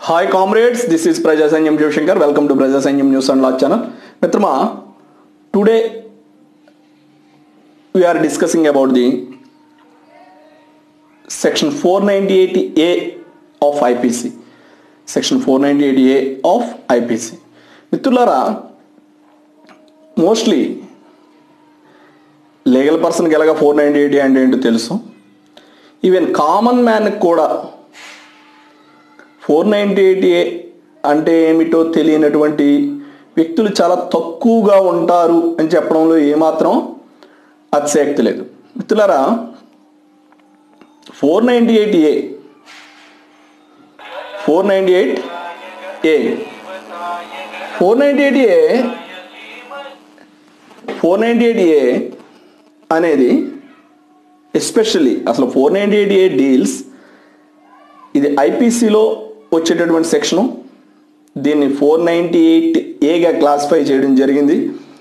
hi comrades this is ప్రజా సైన్యం Shivshankar welcome to Praja Sainyam news and లాక్ ఛానల్ మిత్రమా today we're discussing about the section four ninety eight A of IPC section four ninety eight A of IPC మిత్రులారా mostly legal పర్సన్కి ఎలాగ four ninety eight అంటే ఏంటో తెలుసు ఈవెన్ కామన్ మ్యాన్కి కూడా four ninety eight ఏ అంటే ఏమిటో తెలియనటువంటి వ్యక్తులు చాలా తక్కువగా ఉంటారు అని చెప్పడంలో ఏమాత్రం అతిశయక్తి లేదు మిత్రులారా four ninety eight A four ninety eight A four ninety eight A four ninety eight A అనేది ఎస్పెషల్లీ అసలు four ninety eight A deals ఇది ఐపీసీలో వచ్చేటటువంటి సెక్షను దీన్ని ఫోర్ నైంటీ ఎయిట్ ఏగా క్లాసిఫై చేయడం జరిగింది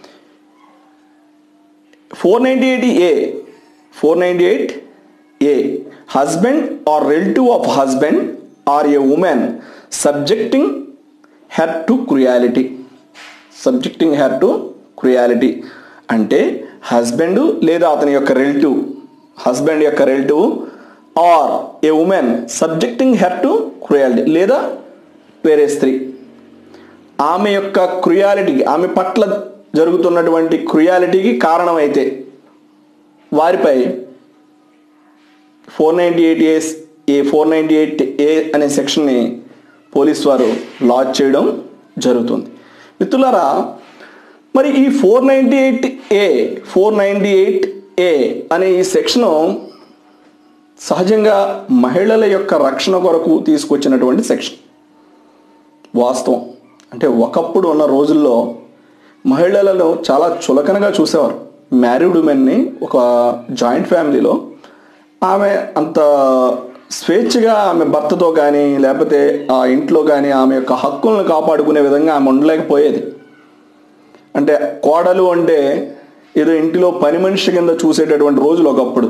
four ninety eight A four ninety eight A husband or relative of husband or a women subjecting her to cruelty subjecting her to cruelty అంటే husband లేదా అతని యొక్క రిలేటివ్ హస్బెండ్ యొక్క relative or a women subjecting her to cruelty లేదా వేరే స్త్రీ ఆమె యొక్క క్రుయాలిటీకి ఆమె పట్ల జరుగుతున్నటువంటి క్రుయాలిటీకి కారణమైతే వారిపై four ninety eight A A four ninety eight A అనే సెక్షన్ని పోలీస్ వారు లాంచ్ చేయడం జరుగుతుంది మిత్రులారా మరి ఈ four ninety eight A four ninety eight A అనే ఈ సెక్షను సహజంగా మహిళల యొక్క రక్షణ కొరకు తీసుకొచ్చినటువంటి సెక్షన్ వాస్తవం అంటే ఒకప్పుడు ఉన్న రోజుల్లో మహిళలను చాలా చులకనగా చూసేవారు మ్యారీడ్ ఉమెన్ని ఒక జాయింట్ ఫ్యామిలీలో ఆమె అంత స్వేచ్ఛగా ఆమె భర్తతో కానీ లేకపోతే ఆ ఇంట్లో కానీ ఆమె యొక్క హక్కులను కాపాడుకునే విధంగా ఆమె ఉండలేకపోయేది అంటే కోడలు అంటే ఏదో ఇంటిలో పని మనిషి కింద చూసేటటువంటి రోజులు ఒకప్పుడు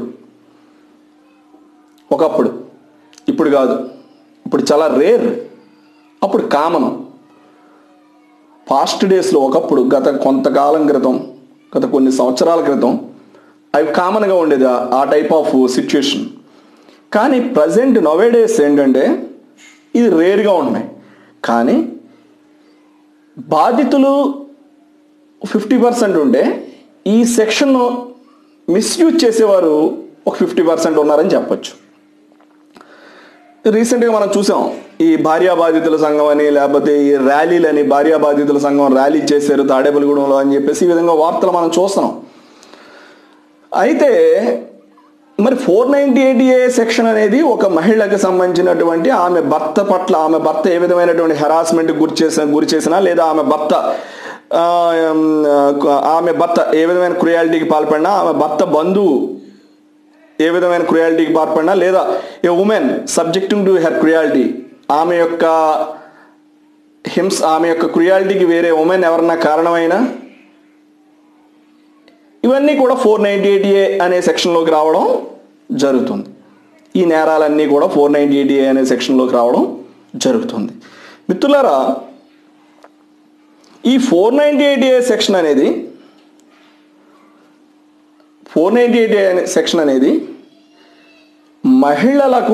ఒకప్పుడు ఇప్పుడు కాదు ఇప్పుడు చాలా రేర్ అప్పుడు కామన్ పాస్ట్ డేస్లో ఒకప్పుడు గత కొంతకాలం క్రితం గత కొన్ని సంవత్సరాల క్రితం అవి కామన్గా ఉండేది ఆ- ఆ టైప్ ఆఫ్ సిచ్యుయేషన్ కానీ ప్రజెంట్ నవే డేస్ ఏంటంటే ఇది రేర్గా ఉన్నాయి కానీ బాధితులు ఫిఫ్టీ పర్సెంట్ ఉంటే ఈ సెక్షన్ మిస్యూజ్ చేసేవారు ఒక ఫిఫ్టీ పర్సెంట్ ఉన్నారని చెప్పొచ్చు రీసెంట్గా మనం చూసాం ఈ భార్యా బాధితుల సంఘం అని లేకపోతే ఈ ర్యాలీలని భార్యా బాధితుల సంఘం ర్యాలీ చేశారు తాడేపల్లిగూడెంలో అని చెప్పేసి ఈ విధంగా వార్తలు మనం చూస్తున్నాం అయితే మరి four ninety eight A section అనేది ఒక మహిళకు సంబంధించినటువంటి ఆమె భర్త పట్ల ఆమె భర్త ఏ విధమైనటువంటి హెరాస్మెంట్ గురి చేసిన గురి చేసినా లేదా ఆమె భర్త ఆ, ఆమె భర్త ఏ విధమైన క్రుయాలిటీకి పాల్పడినా ఆమె భర్త బంధువు ఏ విధమైన క్రుయాలిటీకి పాల్పడినా లేదా a women subjecting to her cruelty ఆమె యొక్క హింస ఆమె యొక్క క్రుయాలిటీకి వేరే ఉమెన్ ఎవరన్నా కారణమైనా ఇవన్నీ కూడా ఫోర్ నైంటీ ఎయిట్ ఏ అనే సెక్షన్లోకి రావడం జరుగుతుంది ఈ నేరాలన్నీ కూడా ఫోర్ నైంటీ ఎయిట్ ఏ అనే సెక్షన్లోకి రావడం జరుగుతుంది మిత్రులారా ఈ four ninety eight A section అనేది ఫోర్ నైంటీ ఎయిట్ ఏ అనే సెక్షన్ అనేది మహిళలకు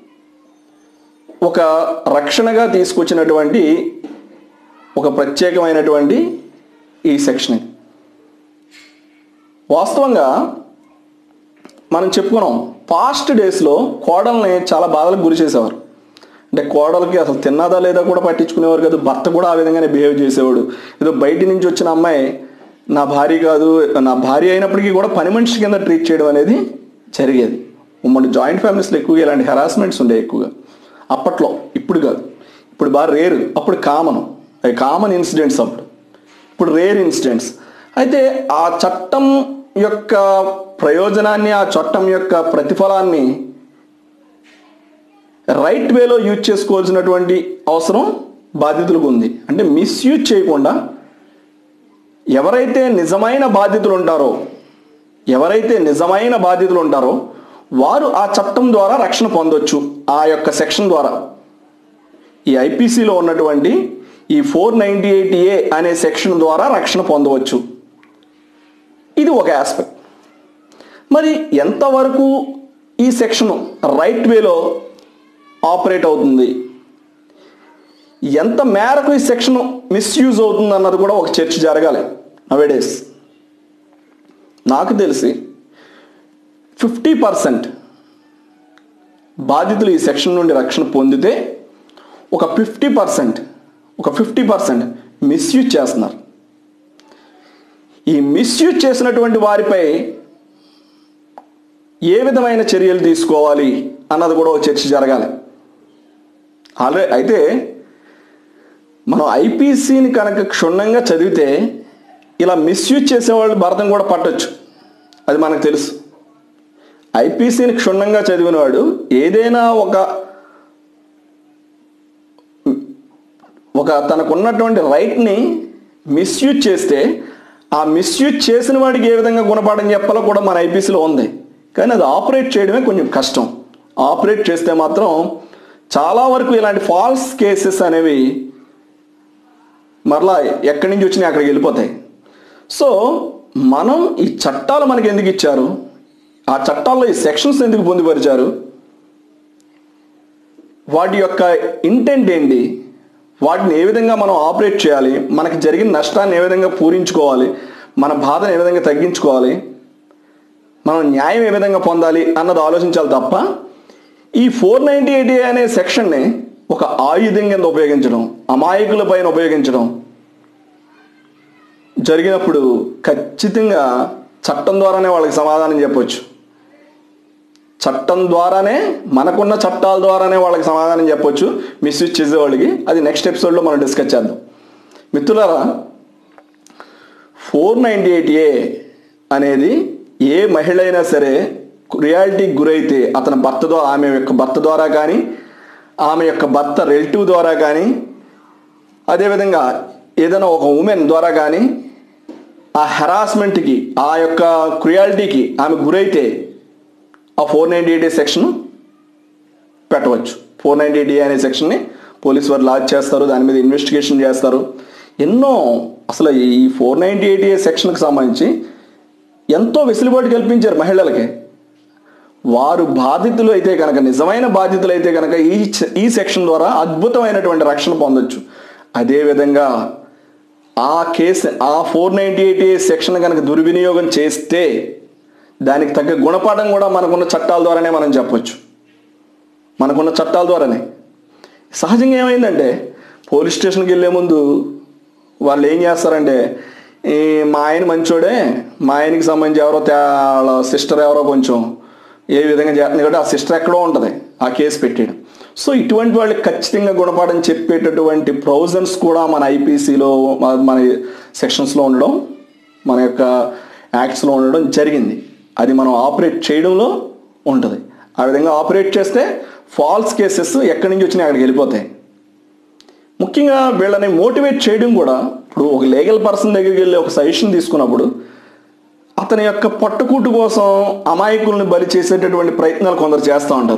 ఒక రక్షణగా తీసుకొచ్చినటువంటి ఒక ప్రత్యేకమైనటువంటి ఈ సెక్షన్ ఇది వాస్తవంగా మనం చెప్పుకున్నాం పాస్ట్ డేస్లో కోడల్ని చాలా బాధలకు గురి చేసేవారు అంటే కోడలకి అసలు తిన్నదా లేదా కూడా పట్టించుకునేవారు కాదు భర్త కూడా ఆ విధంగానే బిహేవ్ చేసేవాడు ఏదో బయట నుంచి వచ్చిన అమ్మాయి నా భార్య కాదు నా భార్య అయినప్పటికీ కూడా పని మనిషి కింద ట్రీట్ చేయడం అనేది జరిగేది ఉమ్మడి జాయింట్ ఫ్యామిలీస్లో ఎక్కువగా ఇలాంటి హెరాస్మెంట్స్ ఉండే ఎక్కువగా అప్పట్లో ఇప్పుడు కాదు ఇప్పుడు బాగా రేరు అప్పుడు కామన్ అవి కామన్ ఇన్సిడెంట్స్ అప్పుడు ఇప్పుడు రేర్ ఇన్సిడెంట్స్ అయితే ఆ చట్టం యొక్క ప్రయోజనాన్ని ఆ చట్టం యొక్క ప్రతిఫలాన్ని రైట్ వేలో యూజ్ చేసుకోవాల్సినటువంటి అవసరం బాధితులకు ఉంది అంటే మిస్యూజ్ చేయకుండా ఎవరైతే నిజమైన బాధితులు ఉంటారో ఎవరైతే నిజమైన బాధితులు ఉంటారో వారు ఆ చట్టం ద్వారా రక్షణ పొందొచ్చు ఆ యొక్క సెక్షన్ ద్వారా ఈ ఐపీసీలో ఉన్నటువంటి ఈ ఫోర్ నైంటీ ఎయిట్ ఏ అనే సెక్షన్ ద్వారా రక్షణ పొందవచ్చు ఇది ఒక ఆస్పెక్ట్ మరి ఎంతవరకు ఈ సెక్షన్ రైట్ వేలో ఆపరేట్ అవుతుంది ఎంత మేరకు ఈ సెక్షన్ మిస్యూజ్ అవుతుంది అన్నది కూడా ఒక చర్చ జరగాలి నవేడేస్ నాకు తెలిసి ఫిఫ్టీ పర్సెంట్ బాధితులు ఈ సెక్షన్ నుండి రక్షణ పొందితే ఒక ఫిఫ్టీ పర్సెంట్ ఒక ఫిఫ్టీ పర్సెంట్ మిస్యూజ్ చేస్తున్నారు ఈ మిస్యూజ్ చేసినటువంటి వారిపై ఏ విధమైన చర్యలు తీసుకోవాలి అన్నది కూడా ఒక చర్చ జరగాలి ఆల్రెడీ అయితే మనం ఐపీసీని కనుక క్షుణ్ణంగా చదివితే ఇలా మిస్యూజ్ చేసేవాళ్ళు భరతం కూడా పట్టొచ్చు అది మనకు తెలుసు ఐపీసీని క్షుణ్ణంగా చదివినవాడు ఏదైనా ఒక ఒక తనకున్నటువంటి రైట్ని మిస్యూజ్ చేస్తే ఆ మిస్యూజ్ చేసిన వాడికి ఏ విధంగా గుణపాఠం చెప్పాలో కూడా మన ఐపీసీలో ఉంది కానీ అది ఆపరేట్ చేయడమే కొంచెం కష్టం ఆపరేట్ చేస్తే మాత్రం చాలా వరకు ఇలాంటి ఫాల్స్ కేసెస్ అనేవి మరలా ఎక్కడి నుంచి వచ్చినాయి అక్కడికి వెళ్ళిపోతాయి సో మనం ఈ చట్టాలు మనకి ఎందుకు ఇచ్చారు ఆ చట్టాల్లో ఈ సెక్షన్స్ ఎందుకు పొందుపరిచారు వాటి యొక్క ఇంటెంట్ ఏంటి వాటిని ఏ విధంగా మనం ఆపరేట్ చేయాలి మనకి జరిగిన నష్టాన్ని ఏ విధంగా పూరించుకోవాలి మన బాధను ఏ విధంగా తగ్గించుకోవాలి మనం న్యాయం ఏ విధంగా పొందాలి అన్నది ఆలోచించాలి తప్ప ఈ ఫోర్ నైంటీ ఎయిట్ అనే సెక్షన్ని ఒక ఆయుధం కింద ఉపయోగించడం అమాయకుల పైన ఉపయోగించడం జరిగినప్పుడు ఖచ్చితంగా చట్టం ద్వారానే వాళ్ళకి సమాధానం చెప్పొచ్చు చట్టం ద్వారానే మనకున్న చట్టాల ద్వారానే వాళ్ళకి సమాధానం చెప్పొచ్చు మిస్యూజ్ చేసేవాళ్ళకి అది నెక్స్ట్ ఎపిసోడ్లో మనం డిస్కస్ చేద్దాం మిత్రులారా ఫోర్ నైంటీ ఎయిట్ ఏ అనేది ఏ మహిళ అయినా సరే రియాలిటీకి గురైతే అతని భర్త ద్వారా ఆమె యొక్క భర్త ద్వారా కానీ ఆమె యొక్క భర్త రిలేటివ్ ద్వారా కానీ అదేవిధంగా ఏదైనా ఒక ఉమెన్ ద్వారా కానీ ఆ హెరాస్మెంట్కి ఆ యొక్క క్రియాలిటీకి ఆమె గురైతే ఆ ఫోర్ నైంటీ ఎయిట్ సెక్షన్ పెట్టవచ్చు ఫోర్ నైంటీ ఎయిట్ అనే సెక్షన్ని పోలీసు వారు లాంచ్ చేస్తారు దాని మీద ఇన్వెస్టిగేషన్ చేస్తారు ఎన్నో అసలు ఈ ఫోర్ నైంటీ ఎయిట్ ఏ సెక్షన్కి సంబంధించి ఎంతో వెసులుబాటు కల్పించారు మహిళలకి వారు బాధితులు అయితే కనుక నిజమైన బాధితులు అయితే కనుక ఈ ఈ సెక్షన్ ద్వారా అద్భుతమైనటువంటి రక్షణ పొందొచ్చు అదేవిధంగా ఆ కేసు ఆ four ninety eight A section కనుక దుర్వినియోగం చేస్తే దానికి తగ్గ గుణపాఠం కూడా మనకున్న చట్టాల ద్వారానే మనం చెప్పొచ్చు మనకున్న చట్టాల ద్వారానే సహజంగా ఏమైందంటే పోలీస్ స్టేషన్కి వెళ్ళే ముందు వాళ్ళు ఏం చేస్తారంటే ఈ మా ఆయన మంచోడే మా ఆయనకి సంబంధించి ఎవరో వాళ్ళ సిస్టర్ ఎవరో కొంచెం ఏ విధంగా చేస్తుంది కాబట్టి ఆ సిస్టర్ ఎక్కడో ఉంటుంది ఆ కేసు పెట్టాడు సో ఇటువంటి వాళ్ళకి ఖచ్చితంగా గుణపాఠం చెప్పేటటువంటి ప్రొవిజన్స్ కూడా మన ఐపీసీలో మన సెక్షన్స్లో ఉండడం మన యొక్క యాక్ట్స్లో ఉండడం జరిగింది అది మనం ఆపరేట్ చేయడంలో ఉంటుంది ఆ విధంగా ఆపరేట్ చేస్తే ఫాల్స్ కేసెస్ ఎక్కడి నుంచి వచ్చినాయి అక్కడికి వెళ్ళిపోతాయి ముఖ్యంగా వీళ్ళని మోటివేట్ చేయడం కూడా ఇప్పుడు ఒక లీగల్ పర్సన్ దగ్గరికి వెళ్ళి ఒక సజెషన్ తీసుకున్నప్పుడు అతని యొక్క పట్టుకూటు కోసం అమాయకుల్ని బలి చేసేటటువంటి ప్రయత్నాలు కొందరు చేస్తూ ఉంటారు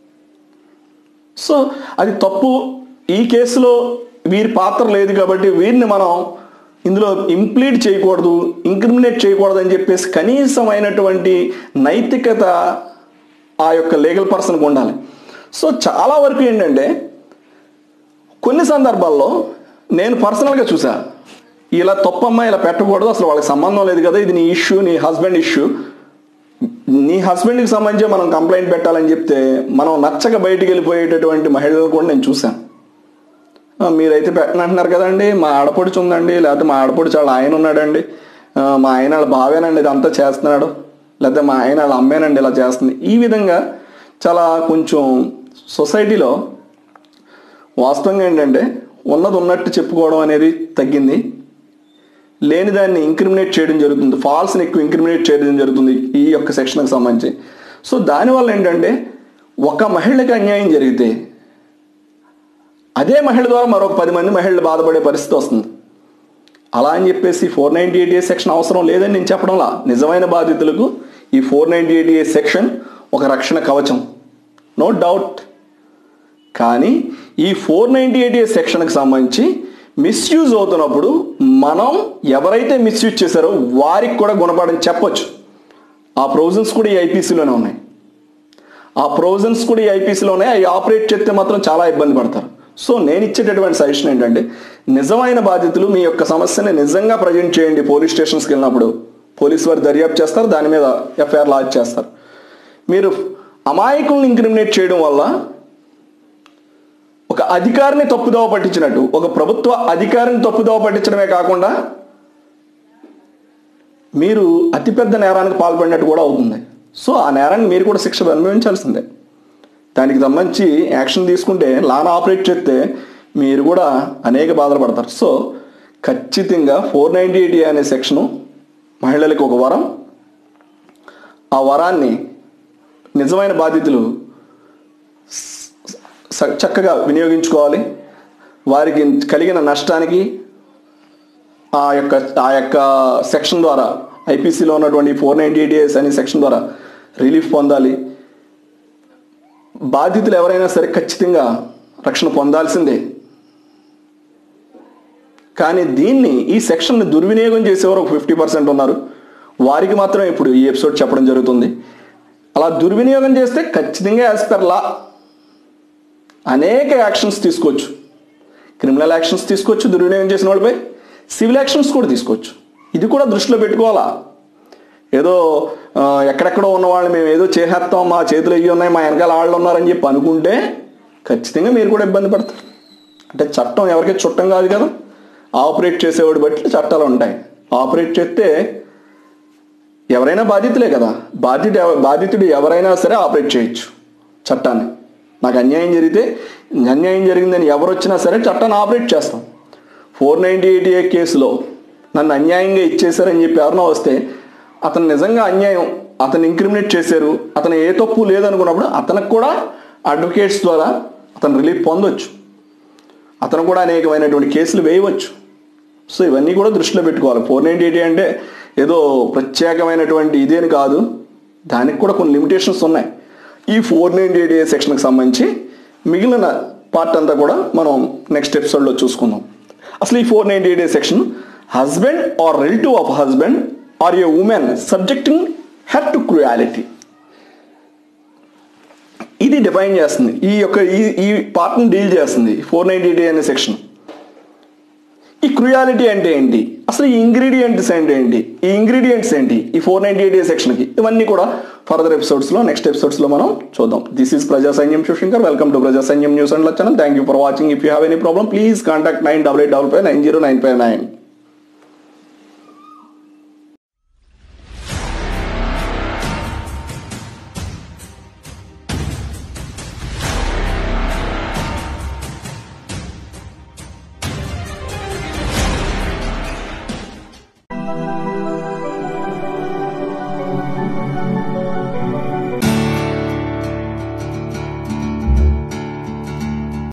సో అది తప్పు ఈ కేసులో వీరి పాత్ర లేదు కాబట్టి వీరిని మనం ఇందులో ఇంప్లీట్ చేయకూడదు ఇంక్రిమినేట్ చేయకూడదు అని చెప్పేసి కనీసమైనటువంటి నైతికత ఆ యొక్క లీగల్ పర్సన్కి ఉండాలి సో చాలా వరకు ఏంటంటే కొన్ని సందర్భాల్లో నేను పర్సనల్గా చూసా ఇలా తప్పమ్మా ఇలా పెట్టకూడదు అసలు వాళ్ళకి సంబంధం లేదు కదా ఇది నీ ఇష్యూ నీ హస్బెండ్ ఇష్యూ నీ హస్బెండ్కి సంబంధించి మనం కంప్లైంట్ పెట్టాలని చెప్తే మనం నచ్చక బయటికి వెళ్ళిపోయేటటువంటి మహిళలను కూడా నేను చూశాను మీరైతే పెట్టనంటున్నారు కదండి మా ఆడపడుచు ఉందండి లేకపోతే మా ఆడపడుచు వాళ్ళ ఆయన ఉన్నాడండి మా ఆయన వాళ్ళ బావేనండి ఇదంతా చేస్తున్నాడు లేకపోతే మా ఆయన వాళ్ళ అమ్మేనండి ఇలా చేస్తుంది ఈ విధంగా చాలా కొంచెం సొసైటీలో వాస్తవంగా ఏంటంటే ఉన్నది ఉన్నట్టు చెప్పుకోవడం అనేది తగ్గింది లేని దాన్ని ఇంక్రిమినేట్ చేయడం జరుగుతుంది ఫాల్స్ని ఎక్కువ ఇంక్రిమినేట్ చేయడం జరుగుతుంది ఈ యొక్క సెక్షన్కి సంబంధించి సో దానివల్ల ఏంటంటే ఒక మహిళకి అన్యాయం జరిగితే అదే మహిళ ద్వారా మరొక పది మంది మహిళలు బాధపడే పరిస్థితి వస్తుంది అలా అని చెప్పేసి four ninety eight A section అవసరం లేదని నేను చెప్పడంలా నిజమైన బాధితులకు ఈ four ninety eight A section ఒక రక్షణ కవచం నో డౌట్ కానీ ఈ ఫోర్ నైంటీ ఎయిట్ ఏ సెక్షన్కి సంబంధించి మిస్యూజ్ అవుతున్నప్పుడు మనం ఎవరైతే మిస్యూజ్ చేశారో వారికి కూడా గుణపాఠం చెప్పొచ్చు ఆ ప్రొవిజన్స్ కూడా ఈ ఐపీసీలోనే ఉన్నాయి ఆ ప్రొవిజన్స్ కూడా ఈ ఐపీసీలోనే అవి ఆపరేట్ చేస్తే మాత్రం చాలా ఇబ్బంది పడతారు సో నేను ఇచ్చేటటువంటి సజెషన్ ఏంటంటే నిజమైన బాధితులు మీ యొక్క సమస్యని నిజంగా ప్రజెంట్ చేయండి పోలీస్ స్టేషన్స్కి వెళ్ళినప్పుడు పోలీస్ వారు దర్యాప్తు చేస్తారు దాని మీద ఎఫ్ఐఆర్ లాంచ్ చేస్తారు మీరు అమాయకులను ఇంక్రిమినేట్ చేయడం వల్ల ఒక అధికారిని తప్పుదోవ పట్టించినట్టు ఒక ప్రభుత్వ అధికారిని తప్పుదోవ పట్టించడమే కాకుండా మీరు అతిపెద్ద నేరానికి పాల్పడినట్టు కూడా అవుతుంది సో ఆ నేరాన్ని మీరు కూడా శిక్ష అనుభవించాల్సిందే దానికి సంబంధించి యాక్షన్ తీసుకుంటే లాన్ ఆపరేట్ చేస్తే మీరు కూడా అనేక బాధలు పడతారు సో ఖచ్చితంగా ఫోర్ నైంటీ ఎయిట్ అనే సెక్షను మహిళలకు ఒక వరం ఆ వరాన్ని నిజమైన బాధితులు స- చక్కగా వినియోగించుకోవాలి వారికి కలిగిన నష్టానికి ఆ యొక్క ఆ యొక్క సెక్షన్ ద్వారా ఐపీసీలో ఉన్నటువంటి ఫోర్ నైంటీ ఎయిట్ ఇయర్స్ అనే సెక్షన్ ద్వారా రిలీఫ్ పొందాలి బాధితులు ఎవరైనా సరే ఖచ్చితంగా రక్షణ పొందాల్సిందే కానీ దీన్ని ఈ సెక్షన్ని దుర్వినియోగం చేసేవారు ఒక ఫిఫ్టీ పర్సెంట్ ఉన్నారు వారికి మాత్రం ఇప్పుడు ఈ ఎపిసోడ్ చెప్పడం జరుగుతుంది అలా దుర్వినియోగం చేస్తే ఖచ్చితంగా యాజ్ పర్ లా అనేక యాక్షన్స్ తీసుకోవచ్చు క్రిమినల్ యాక్షన్స్ తీసుకోవచ్చు దుర్వినియోగం చేసిన వాళ్ళపై సివిల్ యాక్షన్స్ కూడా తీసుకోవచ్చు ఇది కూడా దృష్టిలో పెట్టుకోవాలా ఏదో ఆ, ఎక్కడెక్కడో ఉన్న వాళ్ళు మేము ఏదో చేసేస్తాం మా చేతులు ఇవి ఉన్నాయి మా వెనకాల వాళ్ళు ఉన్నారని చెప్పి అనుకుంటే ఖచ్చితంగా మీరు కూడా ఇబ్బంది పడతారు అంటే చట్టం ఎవరికి చుట్టం కాదు కదా ఆపరేట్ చేసేవాడు బట్టి చట్టాలు ఉంటాయి ఆపరేట్ చేస్తే ఎవరైనా బాధితులే కదా బాధితుడు ఎవ- బాధితుడు ఎవరైనా సరే ఆపరేట్ చేయొచ్చు చట్టాన్ని నాకు అన్యాయం జరిగితే అన్యాయం జరిగిందని ఎవరు వచ్చినా సరే చట్టాన్ని ఆపరేట్ చేస్తాం ఫోర్ నైంటీ ఎయిట్ ఏ కేసులో నన్ను అన్యాయంగా ఇచ్చేశారని చెప్పి ఎవరైనా వస్తే అతను నిజంగా అన్యాయం అతను ఇంక్రిమినేట్ చేశారు అతను ఏ తప్పు లేదనుకున్నప్పుడు అతనికి కూడా అడ్వకేట్స్ ద్వారా అతను రిలీఫ్ పొందొచ్చు అతను కూడా అనేకమైనటువంటి కేసులు వేయవచ్చు సో ఇవన్నీ కూడా దృష్టిలో పెట్టుకోవాలి ఫోర్ నైంటీ ఎయిటీ అంటే ఏదో ప్రత్యేకమైనటువంటి ఇదేని కాదు దానికి కూడా కొన్ని లిమిటేషన్స్ ఉన్నాయి ఈ ఫోర్ నైంటీ ఎయిటీ సెక్షన్కి సంబంధించి మిగిలిన పార్ట్ అంతా కూడా మనం నెక్స్ట్ ఎపిసోడ్లో చూసుకుందాం అసలు ఈ four ninety eight section husband or relative of husband or a women subjecting her to cruelty ఇది డిఫైన్ చేస్తుంది ఈ యొక్క ఈ ఈ పార్ట్ని డీల్ చేస్తుంది ఫోర్ నైంటీ ఎయిట్ అనే సెక్షన్ ఈ క్రుయాలిటీ అంటే ఏంటి అసలు ఈ ఇంగ్రీడియంట్స్ అంటే ఏంటి ఈ ఇంగ్రీడియంట్స్ ఏంటి ఈ ఫోర్ నైంటీ ఎయిట్ సెక్షన్కి ఇవన్నీ కూడా ఫర్దర్ ఎపిసోడ్స్లో నెక్స్ట్ ఎపిసోడ్స్లో మనం చూద్దాం దిస్ ఈస్ ప్రజా సైన్యం Shivshankar welcome to Praja Sainyam news and channel thank you for watching if you have any problem please contact nine double eight double five nine zero nine five nine